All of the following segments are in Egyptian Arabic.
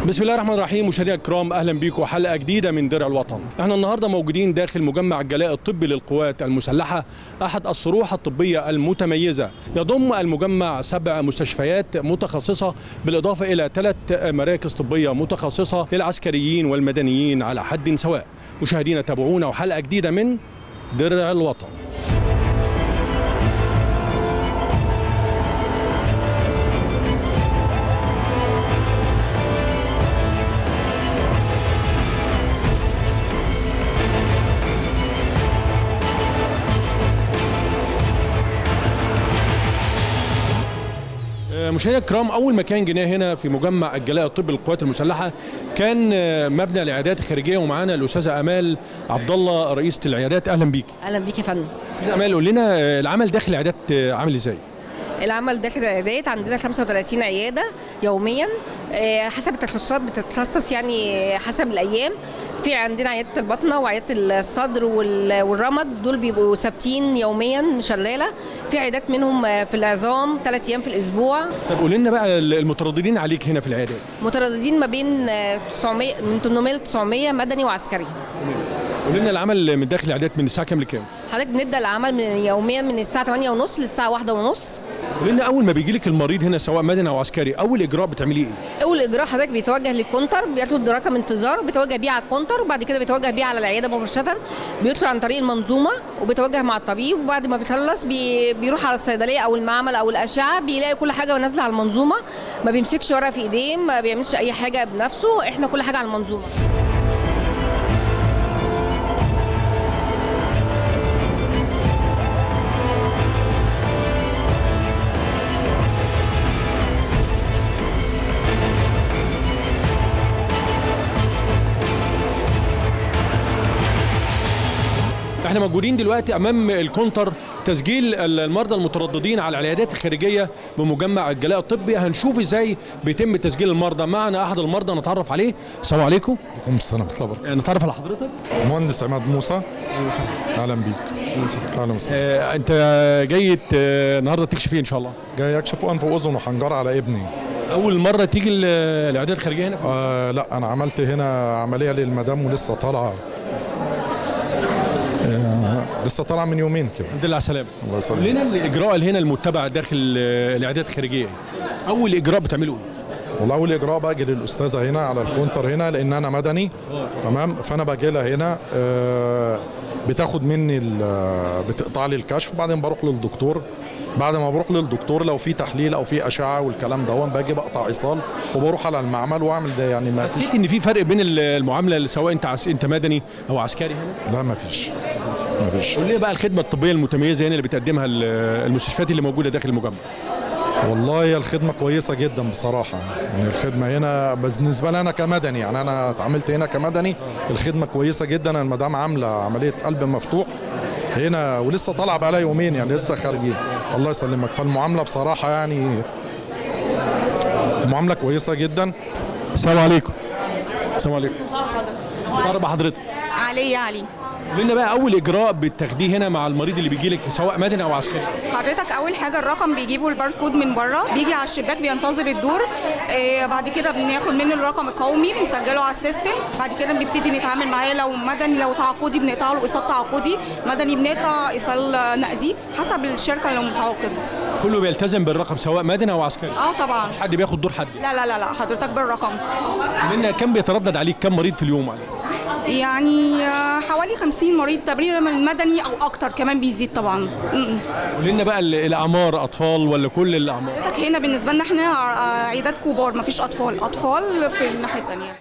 بسم الله الرحمن الرحيم مشاهدينا الكرام اهلا بيكم حلقه جديده من درع الوطن احنا النهارده موجودين داخل مجمع الجلاء الطبي للقوات المسلحه احد الصروح الطبيه المتميزه يضم المجمع سبع مستشفيات متخصصه بالاضافه الى ثلاث مراكز طبيه متخصصه للعسكريين والمدنيين على حد سواء مشاهدينا تابعونا وحلقه جديده من درع الوطن مشاهدينا الكرام اول مكان جيناه هنا في مجمع الجلاء الطبي للقوات المسلحه كان مبنى العيادات الخارجيه ومعانا الاستاذه امال عبد الله رئيسه العيادات اهلا بيك اهلا بيك يا فندم استاذه امال قول لنا العمل داخل العيادات عامل ازاي العمل داخل العيادات عندنا 35 عياده يوميا آه، حسب التخصصات بتتخصص يعني حسب الايام في عندنا عياده البطنه وعياده الصدر وال- والرمد دول بيبقوا ثابتين يوميا شغاله في عيادات منهم آه، في العظام ثلاث ايام في الاسبوع طب قول لنا بقى المترددين عليك هنا في العيادات مترددين ما بين آه، 900 من 800 ل 900 مدني وعسكري قول لنا العمل من داخل العيادات من الساعه كام لكام حضرتك بنبدا العمل من يوميا من الساعه 8 ونص للساعه 1 ونص قول لنا اول ما بيجي لك المريض هنا سواء مدني او عسكري اول اجراء بتعمليه ايه اول اجراء حضرتك بيتوجه للكونتر بياخد رقم انتظار وبيتوجه بيه على الكونتر وبعد كده بيتوجه بيه على العياده مباشره بيدخل عن طريق المنظومه وبيتوجه مع الطبيب وبعد ما بيخلص بي بيروح على الصيدليه او المعمل او الاشعه بيلاقي كل حاجه نازله على المنظومه ما بيمسكش ورقه في ايديه ما بيعملش اي حاجه بنفسه احنا كل حاجه على المنظومه احنا موجودين دلوقتي امام الكونتر تسجيل المرضى المترددين على العيادات الخارجيه بمجمع الجلاء الطبي هنشوف ازاي بيتم تسجيل المرضى معنا احد المرضى نتعرف عليه السلام عليكم عليكم السلام ورحمة الله وبركاته. نتعرف على حضرتك مهندس عماد موسى اهلا بيك اهلا وسهلا آه، انت جاي ت- النهارده تكشف ايه ان شاء الله جاي اكشف انف واذن وحنجره على ابني اول مره تيجي ال- العيادات الخارجيه هنا آه لا انا عملت هنا عمليه للمدام ولسه طالعه آه لسه طالعه من يومين كده الحمد لله على السلامه الله قول يسلمك لنا الاجراء اللي هنا المتبع داخل آه، العيادات الخارجيه اول اجراء بتعمله ايه والله اول اجراء باجي للاستاذه هنا على الكونتر هنا لان انا مدني تمام فانا باجي لها هنا آه بتاخد مني ال- بتقطع لي الكشف وبعدين بروح للدكتور بعد ما بروح للدكتور لو في تحليل او في اشعه والكلام ده باجي بقطع ايصال وبروح على المعمل واعمل ده يعني ما فيش حسيت ان في فرق بين ال- المعامله اللي سواء انت عس... انت مدني او عسكري هنا لا ما فيش ما فيش قول لي بقى الخدمه الطبيه المتميزه هنا اللي بتقدمها ال- المستشفيات اللي موجوده داخل المجمع والله هي الخدمة كويسة جدا بصراحة يعني الخدمة هنا بس بالنسبة لي أنا كمدني يعني أنا اتعاملت هنا كمدني الخدمة كويسة جدا المدام عاملة عملية قلب مفتوح هنا ولسه طالعة بقى لها يومين يعني لسه خارجين الله يسلمك فالمعاملة بصراحة يعني المعاملة كويسة جدا السلام عليكم السلام عليكم مرحبا حضرتك علي علي قول لنا بقى اول اجراء بتاخديه هنا مع المريض اللي بيجي لك سواء مدني او عسكري حضرتك اول حاجه الرقم بيجيبوا الباركود من بره بيجي على الشباك بينتظر الدور آه بعد كده بناخد منه الرقم القومي بنسجله على السيستم بعد كده بنبتدي نتعامل معاه لو مدني لو تعاقدي بنقطع له ايصال تعاقدي مدني بنقطع ايصال نقدي حسب الشركه اللي متعاقد كله بيلتزم بالرقم سواء مدني او عسكري اه طبعا مش حد بياخد دور حد لا لا لا لا حضرتك بالرقم لان كم بيتردد عليك كم مريض في اليوم يعني آه، حوالي 50 مريض تقريبا من المدني او اكتر كمان بيزيد طبعا م- م. قول لنا بقى ال- الاعمار اطفال ولا كل الاعمار حضرتك هنا بالنسبه لنا احنا آه، عيادات كبار مفيش اطفال اطفال في الناحيه الثانيه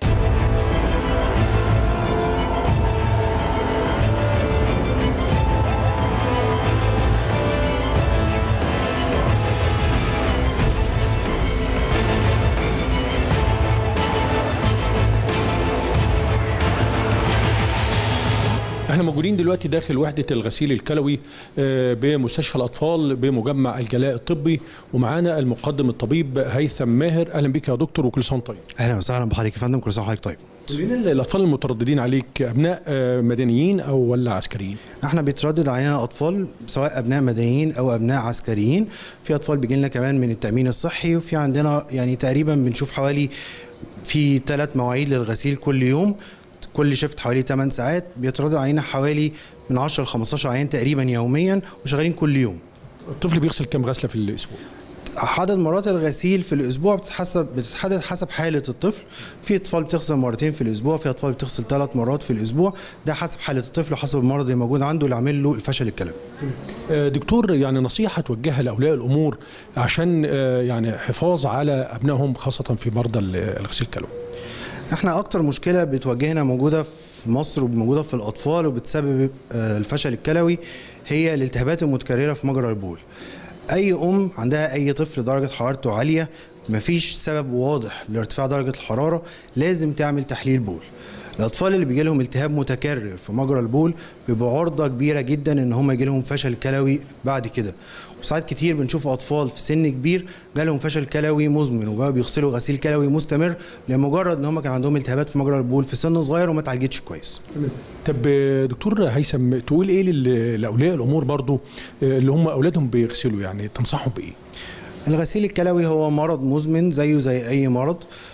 احنا موجودين دلوقتي داخل وحده الغسيل الكلوي آه، بمستشفى الاطفال بمجمع الجلاء الطبي ومعانا المقدم الطبيب هيثم ماهر اهلا بك يا دكتور وكل سنه وأنت طيب اهلا وسهلا بحضرتك يا فندم كل سنه وحضرتك طيب قول لنا الاطفال المترددين عليك ابناء آه، مدنيين او ولا عسكريين احنا بيتردد علينا اطفال سواء ابناء مدنيين او ابناء عسكريين في اطفال بيجي لنا كمان من التامين الصحي وفي عندنا يعني تقريبا بنشوف حوالي في ثلاث مواعيد للغسيل كل يوم كل شفت حوالي 8 ساعات بيتردد علينا حوالي من 10 ل 15 عيان تقريبا يوميا وشغالين كل يوم الطفل بيغسل كام غسله في الاسبوع عدد مرات الغسيل في الاسبوع بتتحسب بتتحدد حسب حاله الطفل في اطفال بتغسل مرتين في الاسبوع في اطفال بتغسل ثلاث مرات في الاسبوع ده حسب حاله الطفل وحسب المرض اللي موجود عنده اللي عامل له الفشل الكلوي آه، دكتور يعني نصيحه توجهها لاولياء الامور عشان آه، يعني حفاظ على ابنائهم خاصه في مرضى ال- الغسيل الكلوي احنا اكتر مشكله بتواجهنا موجوده في مصر وموجوده في الاطفال وبتسبب آه، الفشل الكلوي هي الالتهابات المتكرره في مجرى البول اي ام عندها اي طفل درجه حرارته عاليه مفيش سبب واضح لارتفاع درجه الحراره لازم تعمل تحليل بول الاطفال اللي بيجي لهم التهاب متكرر في مجرى البول بيبقوا عرضه كبيره جدا ان هم يجي لهم فشل كلوي بعد كده وساعات كتير بنشوف اطفال في سن كبير جالهم فشل كلوي مزمن وبقى بيغسلوا غسيل كلوي مستمر لمجرد ان هم كان عندهم التهابات في مجرى البول في سن صغير وما اتعالجتش كويس طب آه، دكتور هيثم تقول ايه لل- لاولياء الامور برضو آه، اللي هم اولادهم بيغسلوا يعني تنصحهم بايه الغسيل الكلوي هو مرض مزمن زيه زي اي مرض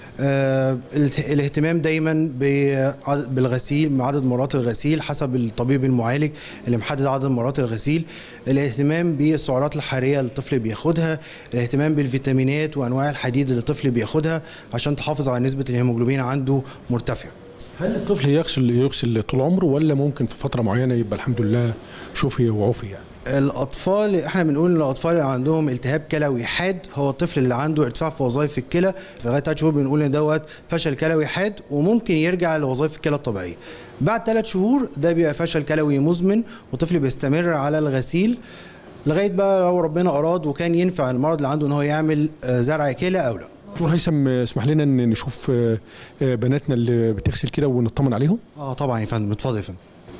آه، الاهت- الاهتمام دايما بعدد- بالغسيل مع عدد مرات الغسيل حسب الطبيب المعالج اللي محدد عدد مرات الغسيل الاهتمام بالسعرات الحراريه اللي الطفل بياخدها الاهتمام بالفيتامينات وانواع الحديد اللي الطفل بياخدها عشان تحافظ على نسبه الهيموجلوبين عنده مرتفعه هل الطفل يغسل يغسل طول عمره ولا ممكن في فتره معينه يبقى الحمد لله شفي وعفي يعني الاطفال احنا بنقول ان الاطفال اللي عندهم التهاب كلوي حاد هو الطفل اللي عنده ارتفاع في وظائف الكلى في لغايه 3 شهور بنقول ان دوت فشل كلوي حاد وممكن يرجع لوظائف الكلى الطبيعيه بعد 3 شهور ده بيبقى فشل كلوي مزمن وطفل بيستمر على الغسيل لغايه بقى لو ربنا اراد وكان ينفع المرض اللي عنده ان هو يعمل آه، زرع كلى او لا دكتور هيثم آه، اسمح لنا ان نشوف آه، آه، بناتنا اللي بتغسل كده ونطمن عليهم اه طبعا يا فندم اتفضل يا فندم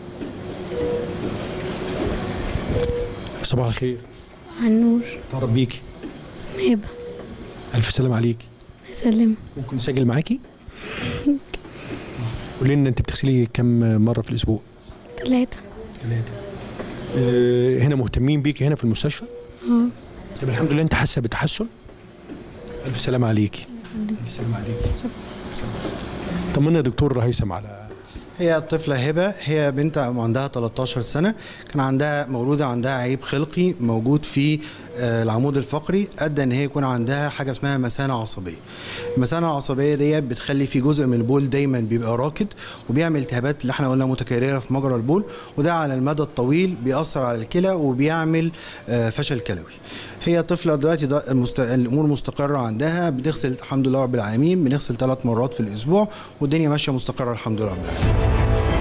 صباح الخير عنور تعرف بيكي هبة الف سلام عليك سلم ممكن نسجل معاكي قولي لنا انت بتغسلي كم مره في الاسبوع ثلاثة ثلاثه هنا مهتمين بيكي هنا في المستشفى اه طب الحمد لله انت حاسه بتحسن الف سلام عليكي الف سلام عليكي طمنا يا دكتور هيثم على هي الطفلة هبة هي بنت عندها 13 سنة كان عندها مولودة عندها عيب خلقي موجود في آه، العمود الفقري أدى إن هي يكون عندها حاجة اسمها مثانة عصبية المثانة العصبية دي بتخلي في جزء من البول دايما بيبقى راكد وبيعمل التهابات اللي احنا قلنا متكررة في مجرى البول وده على المدى الطويل بيأثر على الكلى وبيعمل آه، فشل كلوي هي طفلة دلوقتي ده المست... الأمور مستقرة عندها بنغسل الحمد لله رب العالمين بنغسل ثلاث مرات في الأسبوع والدنيا ماشية مستقرة الحمد لله رب العالمين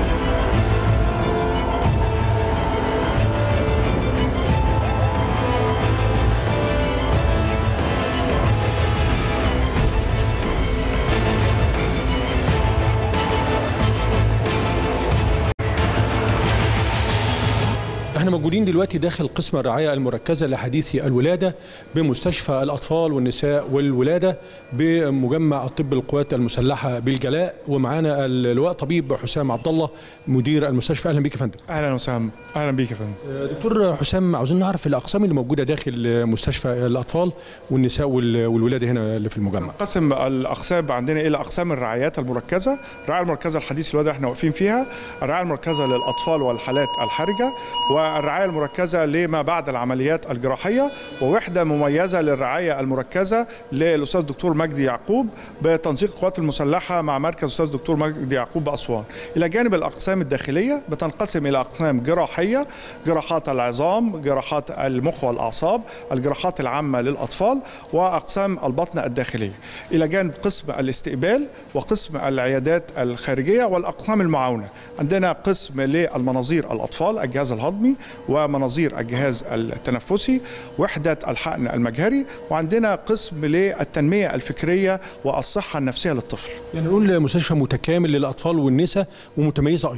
احنا موجودين دلوقتي داخل قسم الرعايه المركزه لحديث الولاده بمستشفى الاطفال والنساء والولاده بمجمع الطب القوات المسلحه بالجلاء ومعانا اللواء طبيب حسام عبد الله مدير المستشفى اهلا بيك يا فندم اهلا وسهلا اهلا بيك يا فندم دكتور حسام عاوزين نعرف الاقسام اللي موجوده داخل مستشفى الاطفال والنساء وال- والولاده هنا اللي في المجمع قسم الاقسام عندنا الى اقسام الرعايات المركزه الرعايه المركزه الحديث الولاده احنا واقفين فيها الرعايه المركزه للاطفال والحالات الحرجه والرعايه المركزه لما بعد العمليات الجراحيه ووحده مميزه للرعايه المركزه للاستاذ دكتور مجدي يعقوب بتنسيق القوات المسلحه مع مركز الاستاذ دكتور مجدي يعقوب باسوان الى جانب الاقسام الداخليه بتنقسم الى اقسام جراحيه جراحات العظام جراحات المخ والاعصاب الجراحات العامه للاطفال واقسام البطن الداخليه الى جانب قسم الاستقبال وقسم العيادات الخارجيه والاقسام المعاونه عندنا قسم للمناظير الاطفال الجهاز الهضمي ومناظير الجهاز التنفسي وحده الحقن المجهري وعندنا قسم للتنميه الفكريه والصحه النفسيه للطفل يعني نقول مستشفى متكامل للاطفال والنساء ومتميزه ايضا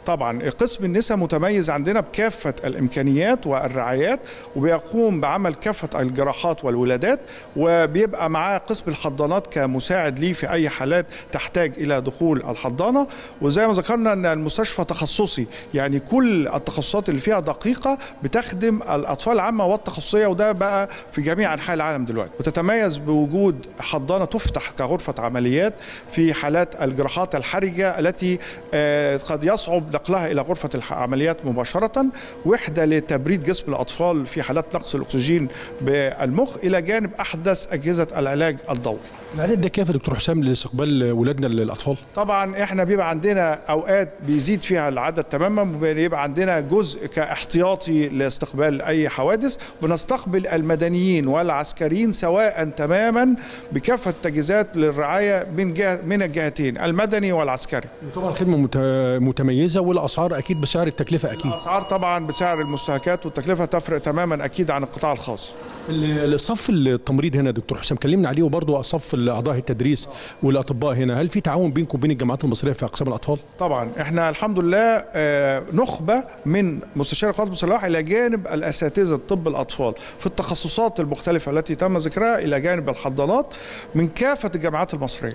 طبعا قسم النساء متميز عندنا بكافه الامكانيات والرعايات وبيقوم بعمل كافه الجراحات والولادات وبيبقى معاه قسم الحضانات كمساعد ليه في اي حالات تحتاج الى دخول الحضانه وزي ما ذكرنا ان المستشفى تخصصي يعني كل التخصصات اللي فيها دقيقه بتخدم الاطفال العامه والتخصصيه وده بقى في جميع انحاء العالم دلوقتي وتتميز بوجود حضانه تفتح كغرفه عمليات في حالات الجراحات الحرجه التي آه، قد يصعب نقلها الى غرفه العمليات مباشره وحده لتبريد جسم الاطفال في حالات نقص الاكسجين بالمخ الى جانب احدث اجهزه العلاج الضوئي العدد ده كيف يا دكتور حسام لاستقبال ولادنا للاطفال؟ طبعا احنا بيبقى عندنا اوقات بيزيد فيها العدد تماما وبيبقى عندنا جزء كاحتياطي لاستقبال اي حوادث بنستقبل المدنيين والعسكريين سواء تماما بكافه التجهيزات للرعايه من جهه من الجهتين المدني والعسكري طبعا خدمه مت- متميزه والاسعار اكيد بسعر التكلفه اكيد الاسعار طبعا بسعر المستهلكات والتكلفه تفرق تماما اكيد عن القطاع الخاص ال- الصف التمريض هنا يا دكتور حسام كلمنا عليه وبرضه صف اعضاء التدريس والاطباء هنا هل في تعاون بينكم وبين الجامعات المصريه في اقسام الاطفال؟ طبعا احنا الحمد لله آه، نخبه من مستشار القوات المسلحه الى جانب الاساتذه طب الاطفال في التخصصات المختلفه التي تم ذكرها الى جانب الحضانات من كافه الجامعات المصريه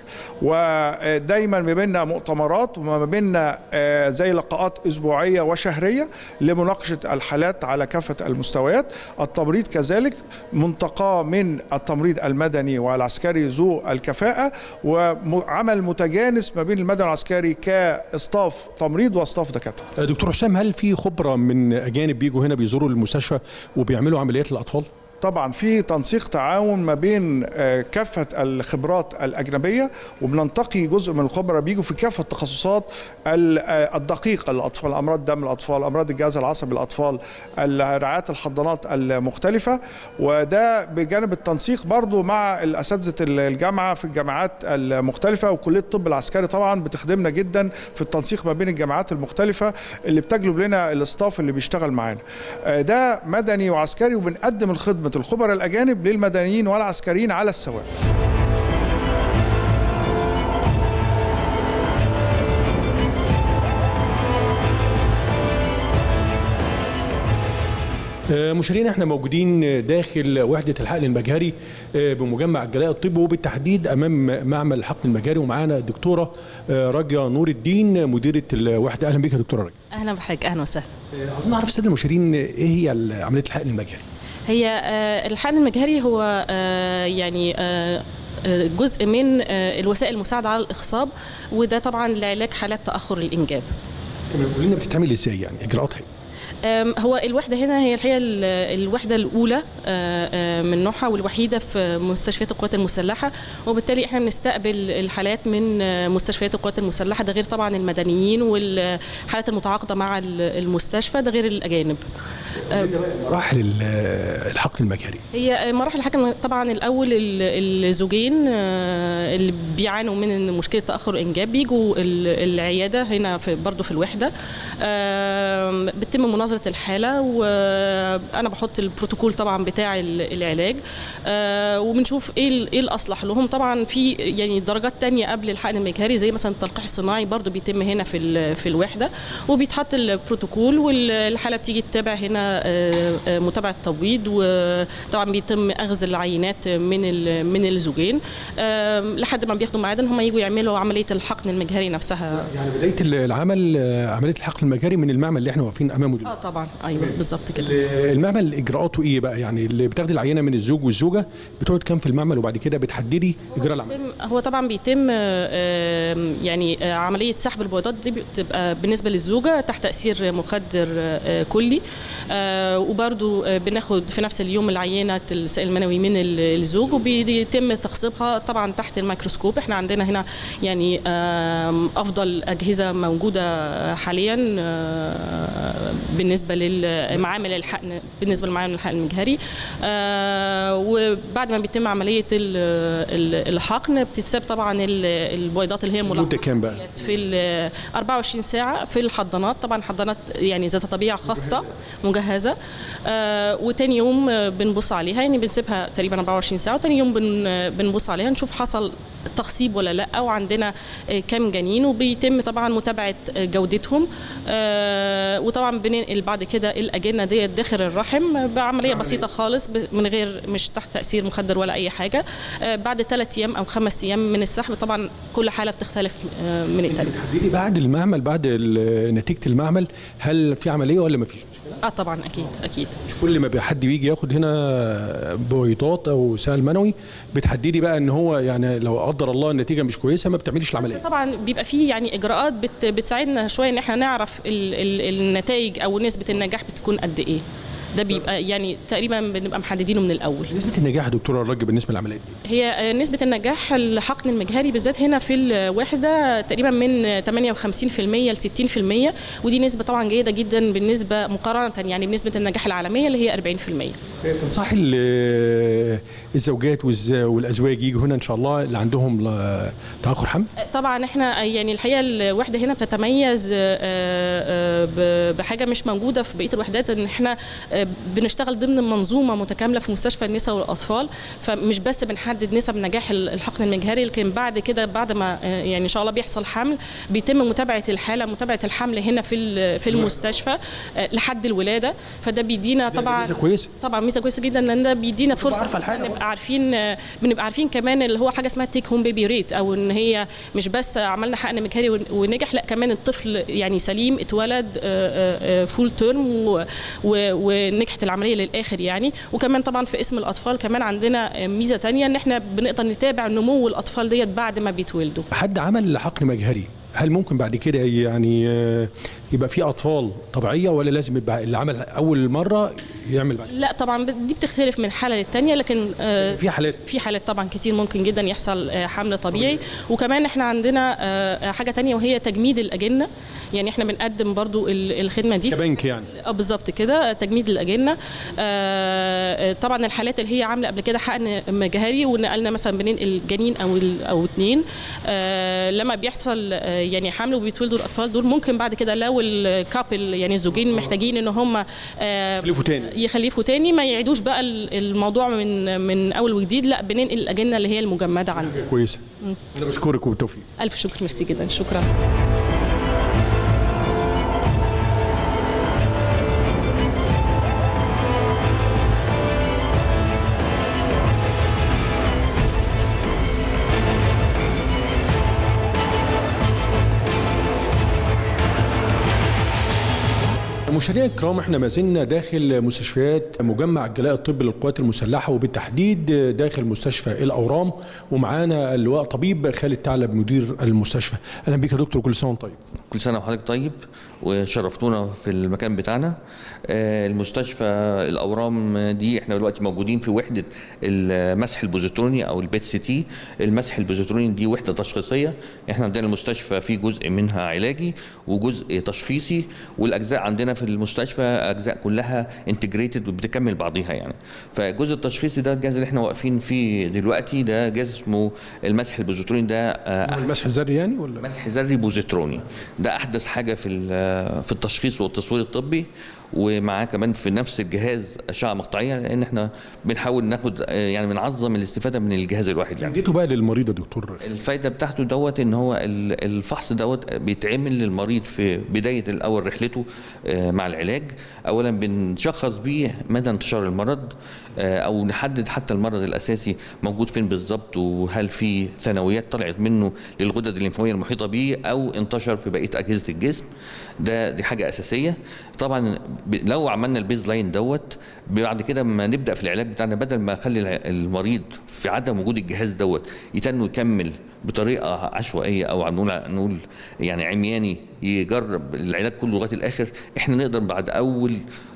ودايما ما بيننا مؤتمرات وما بيننا آه، زي لقاءات اسبوعيه وشهريه لمناقشه الحالات على كافه المستويات التمريض كذلك منتقاه من التمريض المدني والعسكري ذو الكفاءه وعمل متجانس ما بين المدني والعسكري كاستاف تمريض واستاف دكاتره دكتور حسام هل في خبره من اجانب بيجوا هنا بيزوروا المستشفى وبيعملوا عمليات للاطفال؟ طبعا في تنسيق تعاون ما بين آه، كافه الخبرات الاجنبيه وبننتقي جزء من الخبراء بيجوا في كافه التخصصات ال- آه، الدقيقه للاطفال امراض دم الاطفال امراض الجهاز العصبي للاطفال رعايه الحضانات المختلفه وده بجانب التنسيق برضو مع الاساتذه الجامعه في الجامعات المختلفه وكليه الطب العسكري طبعا بتخدمنا جدا في التنسيق ما بين الجامعات المختلفه اللي بتجلب لنا الاستاف اللي بيشتغل معانا آه، ده مدني وعسكري وبنقدم الخدمه الخبراء الاجانب للمدنيين والعسكريين على السواء آه، مشاهدينا احنا موجودين داخل وحده الحقن المجهري آه، بمجمع الجلاء الطبي وبالتحديد امام معمل الحقن المجهري ومعانا الدكتوره آه، راجيه نور الدين مديره الوحده اهلا بك يا دكتوره راجيه اهلا بحضرتك اهلا وسهلا آه، عاوزين نعرف الساده المشاهدين ايه هي عمليه الحقن المجهري هي آه، الحقن المجهري هو آه، يعني آه، آه، جزء من آه، الوسائل المساعده على الاخصاب وده طبعا لعلاج حالات تاخر الانجاب تمام قولي لنا بتتعمل ازاي يعني اجراءاتها إيه؟ أم، هو الوحدة هنا هي الحقيقة ال- الوحدة الأولى آه، آه، من نوعها والوحيدة في مستشفيات القوات المسلحة وبالتالي احنا بنستقبل الحالات من آه، مستشفيات القوات المسلحة ده غير طبعا المدنيين والحالات المتعاقدة مع ال- المستشفى ده غير الأجانب آه، مراحل ال- الحقن المجهري هي مراحل الحكم طبعا الاول ال- الزوجين آه، اللي بيعانوا من مشكله تاخر الانجاب بيجوا ال- العياده هنا في برضه في الوحده آم، بتتم مناظره الحاله وانا بحط البروتوكول طبعا بتاع ال- العلاج آه، وبنشوف ايه ال- ايه الاصلح لهم طبعا في يعني درجات تانية قبل الحقن المجهري زي مثلا التلقيح الصناعي برضه بيتم هنا في ال- في الوحده وبيتحط البروتوكول والحاله بتيجي تتابع هنا آه، آه، متابعه تبويض وطبعا بيتم اخذ العينات من ال- من الزوجين آم، لحد ما بياخدوا ميعاد ان هم يجوا يعملوا عمليه الحقن المجهري نفسها يعني بدايه العمل آه، عمليه الحقن المجهري من المعمل اللي احنا واقفين امامه اه دلوقتي طبعا ايوه بالظبط كده المعمل اجراءاته ايه بقى يعني اللي بتاخدي العينه من الزوج والزوجه بتقعد كام في المعمل وبعد كده بتحددي اجراء العمل بيتم- هو طبعا بيتم آه، آم، يعني آه، عمليه سحب البويضات دي بتبقى بالنسبه للزوجه تحت تاثير مخدر آه، كلي آه، وبرضو آه، بناخد في نفس اليوم العينه السائل المنوي من ال- الزوج وبيتم تخصيبها طبعا تحت الميكروسكوب احنا عندنا هنا يعني آم، افضل اجهزه موجوده حاليا آه، بالنسبه للمعامل الحقن بالنسبه لمعامل الحقن المجهري آه، وبعد ما بيتم عمليه ال- ال- الحقن بتتساب طبعا ال- البويضات اللي هي مده الملاحظه كام بقى في ال 24 ساعة في الحضانات طبعا حضانات يعني ذات طبيعة خاصة مجهزة مجهزه آه، وتاني يوم آه، بنبص عليها يعني بنسيبها تقريبا 24 ساعه وتاني يوم بن آه، بنبص عليها نشوف حصل تخصيب ولا لا وعندنا آه، كام جنين وبيتم طبعا متابعه آه، جودتهم آه، وطبعا بننقل بعد كده الاجنه ديت داخل الرحم بعمليه بسيطه خالص ب- من غير مش تحت تاثير مخدر ولا اي حاجه آه، بعد ثلاث ايام او خمس ايام من السحب طبعا كل حاله بتختلف آه، من التانيه تحديدي بعد المعمل بعد ال- نتيجه المعمل هل في عمليه ولا ما فيش مشكله؟ اه طبعا اكيد اكيد مش كل ما حد بيجي ياخد هنا بويضات او سائل منوي بتحددي بقى ان هو يعني لو قدر الله النتيجه مش كويسه ما بتعمليش بس العمليه طبعا بيبقى فيه يعني اجراءات بت بتساعدنا شويه ان احنا نعرف ال ال النتائج او نسبه النجاح بتكون قد ايه ده بيبقى يعني تقريبا بنبقى محددينه من الاول نسبه النجاح يا دكتوره الرج بالنسبه للعمليات دي هي آه، نسبة النجاح الحقن المجهري بالذات هنا في الوحدة تقريبا من 58% ل 60% ودي نسبة طبعا جيدة جدا بالنسبة مقارنة يعني بنسبة النجاح العالمية اللي هي 40% تنصحي ال- الزوجات والز- والازواج يجوا هنا ان شاء الله اللي عندهم ل- تاخر حمل طبعا احنا يعني الحقيقه الوحده هنا بتتميز آه، آه، ب- بحاجه مش موجوده في بقيه الوحدات ان احنا آه، بنشتغل ضمن منظومه متكامله في مستشفى النساء والاطفال فمش بس بنحدد نسب نجاح ال- الحقن المجهري لكن بعد كده بعد ما آه، يعني ان شاء الله بيحصل حمل بيتم متابعه الحاله متابعه الحمل هنا في ال- في المستشفى آه، لحد الولاده فده بيدينا طبعا ميزة كويسه طبعا ميزه كويسه جدا لان ده بيدينا فرصه عارفة الحالة. نبقى عارفين بنبقى عارفين كمان اللي هو حاجه اسمها تيك هوم بيبي ريت او ان هي مش بس عملنا حقن مجهري ون- ونجح لا كمان الطفل يعني سليم اتولد فول تيرم ونجحت العمليه للاخر يعني وكمان طبعا في اسم الاطفال كمان عندنا ميزه تانية ان احنا بنقدر نتابع نمو الاطفال ديت بعد ما بيتولدوا حد عمل حقن مجهري هل ممكن بعد كده يعني آه، يبقى في اطفال طبيعيه ولا لازم يبقى اللي عمل اول مره يعمل بعد لا طبعا دي بتختلف من حاله للتانيه لكن آه، في حالات في حالات طبعا كتير ممكن جدا يحصل آه، حمل طبيعي وكمان احنا عندنا آه، حاجه تانية وهي تجميد الاجنه يعني احنا بنقدم برضو ال- الخدمه دي كبنك يعني اه بالظبط كده تجميد الاجنه آه، طبعا الحالات اللي هي عامله قبل كده حقن مجهري ونقلنا مثلا بننقل جنين او ال- او اتنين آه، لما بيحصل آه، يعني حمل وبيتولدوا الاطفال دول ممكن بعد كده لو الكابل يعني الزوجين محتاجين ان هم آه، يخلفوا تاني يخلفوا تاني ما يعيدوش بقى ال- الموضوع من من اول وجديد لا بننقل الاجنه اللي هي المجمده عندنا كويسه انا بشكرك وبالتوفيق الف شكر ميرسي جدا شكرا مشاهدينا الكرام احنا ما زلنا داخل مستشفيات مجمع الجلاء الطبي للقوات المسلحه وبالتحديد داخل مستشفى الاورام ومعانا اللواء طبيب خالد ثعلب مدير المستشفى اهلا بك يا دكتور كل سنه وانت طيب كل سنه وحضرتك طيب وشرفتونا في المكان بتاعنا آه، المستشفى الاورام دي احنا دلوقتي موجودين في وحده المسح البوزيتروني او البيت سي تي المسح البوزيتروني دي وحده تشخيصيه احنا عندنا المستشفى في جزء منها علاجي وجزء تشخيصي والاجزاء عندنا في المستشفى اجزاء كلها انتجريتد وبتكمل بعضيها يعني فالجزء التشخيصي ده الجهاز اللي احنا واقفين فيه دلوقتي ده جهاز اسمه المسح البوزيتروني ده آه، هو المسح الذري يعني ولا مسح ذري بوزيتروني ده احدث حاجه في ال- في التشخيص والتصوير الطبي ومعاه كمان في نفس الجهاز اشعه مقطعيه لان احنا بنحاول ناخد آه، يعني بنعظم الاستفاده من الجهاز الواحد يعني اديته بقى للمريض يا دكتور الفايده بتاعته دوت ان هو ال- الفحص دوت بيتعمل للمريض في بدايه الاول رحلته آه، مع العلاج اولا بنشخص بيه مدى انتشار المرض آه، او نحدد حتى المرض الاساسي موجود فين بالظبط وهل في ثانويات طلعت منه للغدد الليمفاويه المحيطه بيه او انتشر في بقيه اجهزه الجسم ده دي حاجه اساسيه طبعا ب- لو عملنا البيز لاين دوت بعد كده ما نبدا في العلاج بتاعنا بدل ما اخلي الع- المريض في عدم وجود الجهاز دوت يتنوا يكمل بطريقه عشوائيه او نقول نقول يعني عمياني يجرب العلاج كله لغايه الاخر احنا نقدر بعد اول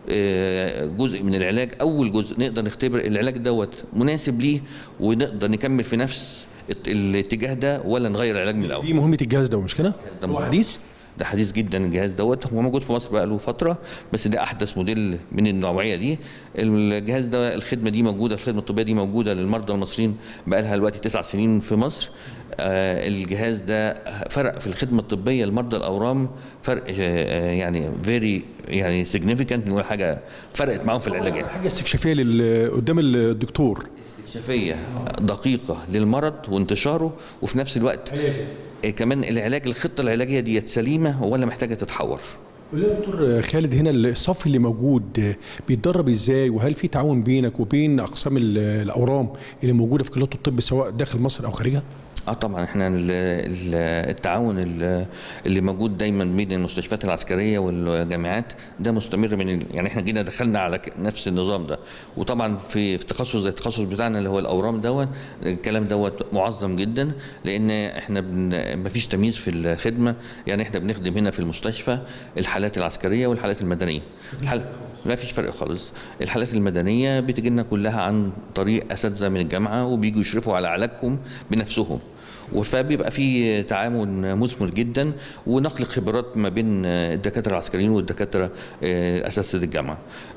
آه، جزء من العلاج اول جزء نقدر نختبر العلاج دوت مناسب ليه ونقدر نكمل في نفس الت- الاتجاه ده ولا نغير العلاج من الاول دي مهمه الجهاز ده مش كده؟ ده هو مهم. حديث ده حديث جدا الجهاز دوت هو موجود في مصر بقى له فتره بس ده احدث موديل من النوعيه دي الجهاز ده الخدمه دي موجوده الخدمه الطبيه دي موجوده للمرضى المصريين بقى لها دلوقتي تسع سنين في مصر آه، الجهاز ده فرق في الخدمه الطبيه لمرضى الاورام فرق آه، آه، يعني فيري يعني سيجنيفيكانت نقول حاجه فرقت معاهم في العلاج حاجه استكشافيه لل- قدام الدكتور استكشافيه دقيقه للمرض وانتشاره وفي نفس الوقت آه، كمان العلاج الخطه العلاجيه ديت سليمه ولا محتاجه تتحور قول لي يا دكتور خالد هنا الصف اللي موجود بيتدرب ازاي وهل في تعاون بينك وبين اقسام ال- الاورام اللي موجوده في كليات الطب سواء داخل مصر او خارجها؟ اه طبعا احنا ال- ال- التعاون ال- اللي موجود دايما بين المستشفيات العسكريه والجامعات ده مستمر من ال- يعني احنا جينا دخلنا على ك- نفس النظام ده وطبعا في في تخصص زي التخصص بتاعنا اللي هو الاورام دوت الكلام دوت معظم جدا لان احنا بن مفيش تمييز في الخدمه يعني احنا بنخدم هنا في المستشفى الحالات العسكريه والحالات المدنيه الحال ما فيش فرق خالص الحالات المدنيه بتجي لنا كلها عن طريق اساتذه من الجامعه وبيجوا يشرفوا على علاجهم بنفسهم فبيبقى في تعاون مثمر جدا ونقل خبرات ما بين الدكاتره العسكريين والدكاتره آه، اساتذه الجامعه.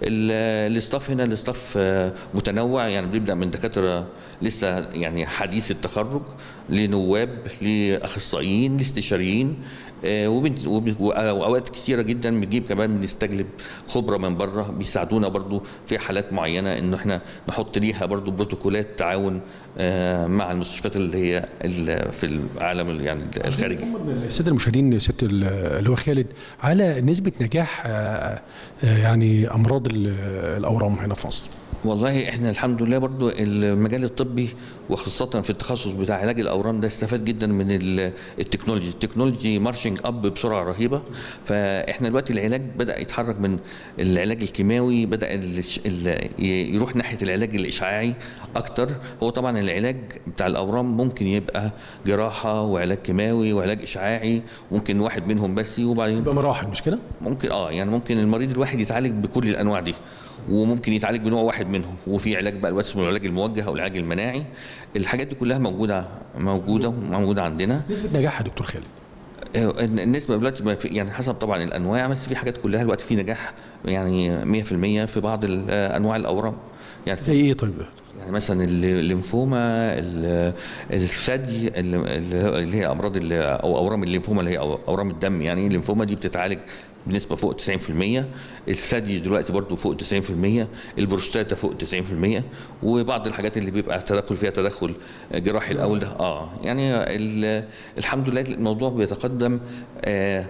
ال- الاستاف هنا الاستاف آه، متنوع يعني بيبدا من دكاتره لسه يعني حديث التخرج لنواب لاخصائيين لاستشاريين آه، وبن- وب- واوقات كتيره جدا بنجيب كمان نستجلب خبره من بره بيساعدونا برضو في حالات معينه ان احنا نحط ليها برضو بروتوكولات تعاون آه، مع المستشفيات اللي هي ال- في العالم ال- يعني الخارجي الساده المشاهدين ست ال- اللي هو خالد على نسبه نجاح آه، آه، يعني امراض ال- الاورام هنا في مصر. والله احنا الحمد لله برضو المجال الطبي وخاصة في التخصص بتاع علاج الأورام ده استفاد جدا من ال- التكنولوجي التكنولوجي مارشنج أب بسرعة رهيبة فاحنا دلوقتي العلاج بدأ يتحرك من العلاج الكيماوي بدأ ال- ال- ي- يروح ناحية العلاج الإشعاعي أكتر هو طبعا العلاج بتاع الأورام ممكن يبقى جراحة وعلاج كيماوي وعلاج إشعاعي ممكن واحد منهم بس وبعدين يبقى مراحل مش كده؟ ممكن اه يعني ممكن المريض الواحد يتعالج بكل الانواع دي وممكن يتعالج بنوع واحد منهم وفي علاج بقى الوقت اسمه العلاج الموجه او العلاج المناعي الحاجات دي كلها موجوده موجوده موجوده عندنا نسبه نجاحها يا دكتور خالد. آه، النسبه دلوقتي ما في- يعني حسب طبعا الانواع بس في حاجات كلها دلوقتي في نجاح يعني 100% في بعض ال- آه، انواع الاورام يعني زي ايه طيب؟ يعني مثلا ال- الليمفوما ال- الثدي ال- اللي هي امراض ال- او اورام الليمفوما اللي هي أو- اورام الدم يعني الليمفوما دي بتتعالج بنسبه فوق 90% الثدي دلوقتي برضو فوق 90% البروستاتا فوق 90% وبعض الحاجات اللي بيبقى تدخل فيها تدخل جراحي الاول ده اه يعني ال- الحمد لله الموضوع بيتقدم آه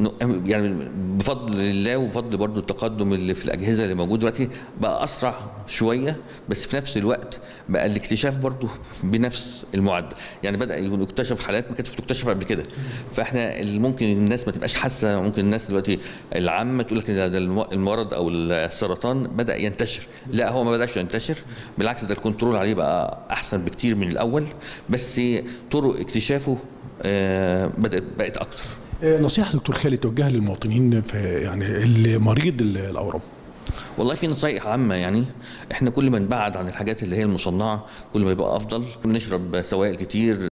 يعني بفضل الله وبفضل برضو التقدم اللي في الاجهزه اللي موجود دلوقتي بقى اسرع شويه بس في نفس الوقت بقى الاكتشاف برضو بنفس المعدل يعني بدا يكون اكتشف حالات ما كانتش بتكتشف قبل كده فاحنا اللي ممكن الناس ما تبقاش حاسه ممكن الناس دلوقتي العامه تقول لك ده ده الم- المرض او السرطان بدا ينتشر لا هو ما بداش ينتشر بالعكس ده الكنترول عليه بقى احسن بكتير من الاول بس طرق اكتشافه آه، بدات بقت اكتر آه، نصيحه دكتور خالد توجهها للمواطنين في يعني المريض ال- الاورام. والله في نصايح عامة يعني احنا كل ما نبعد عن الحاجات اللي هي المصنعة كل ما يبقى افضل نشرب سوائل كتير